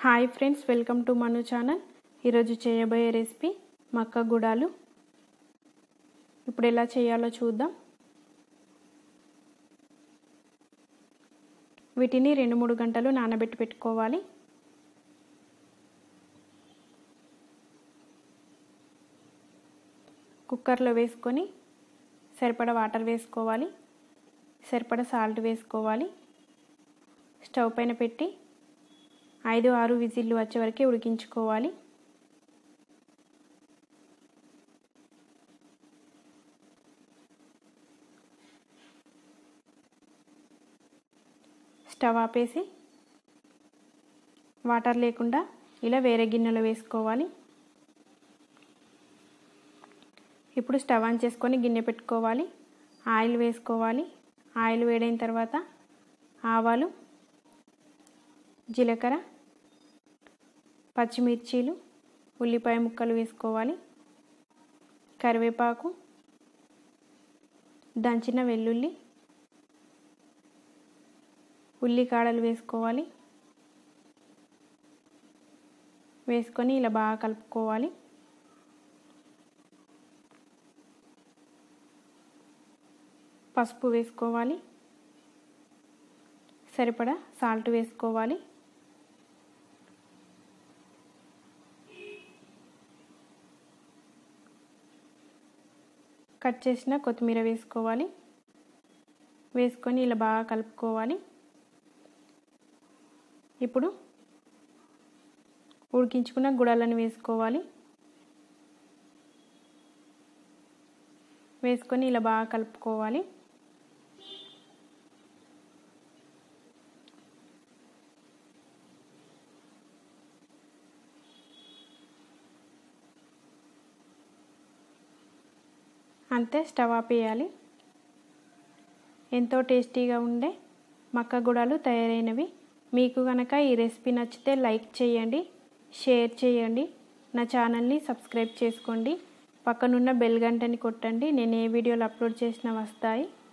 hi friends welcome to Manu channel ఈరోజు చేయబోయే recipe మక్క గుడాలు ఇప్పుడు ఎలా చేయాలో చూద్దాం వీటిని రెండు మూడు గంటలు నానబెట్టి పెట్టుకోవాలి కుక్కర్లో వేసుకొని సరిపడ వాటర్ వేసుకోవాలి సరిపడ సాల్ట్ వేసుకోవాలి స్టవ్ పైన పెట్టి ఐదు ఆరు విజిల్లు వచ్చే వరకే ఉడికించుకోవాలి స్టవ్ ఆపేసి వాటర్ లేకుండా ఇలా వేరే గిన్నెలో వేసుకోవాలి ఇప్పుడు స్టవ్ ఆన్ చేసుకొని గిన్నె పెట్టుకోవాలి ఆయిల్ వేసుకోవాలి ఆయిల్ వేడైన తర్వాత ఆవాలు జీలకర్ర పచ్చిమిర్చీలు ఉల్లిపాయ ముక్కలు వేసుకోవాలి కరివేపాకు దంచిన వెల్లుల్లి ఉల్లికాడలు వేసుకోవాలి వేసుకొని ఇలా బాగా కలుపుకోవాలి పసుపు వేసుకోవాలి సరిపడా సాల్ట్ వేసుకోవాలి కట్ చేసిన కొత్తిమీర వేసుకోవాలి వేసుకొని ఇలా బాగా కలుపుకోవాలి ఇప్పుడు ఉడికించుకున్న గుడాలను వేసుకోవాలి వేసుకొని ఇలా బాగా కలుపుకోవాలి అంతే స్టవ్ ఆపేయాలి ఎంతో టేస్టీగా ఉండే మక్క గుడాలు తయారైనవి మీకు కనుక ఈ రెసిపీ నచ్చితే లైక్ చేయండి షేర్ చేయండి నా ఛానల్ని సబ్స్క్రైబ్ చేసుకోండి పక్కనున్న బెల్ గంటని కొట్టండి నేను ఏ వీడియోలు అప్లోడ్ చేసినా వస్తాయి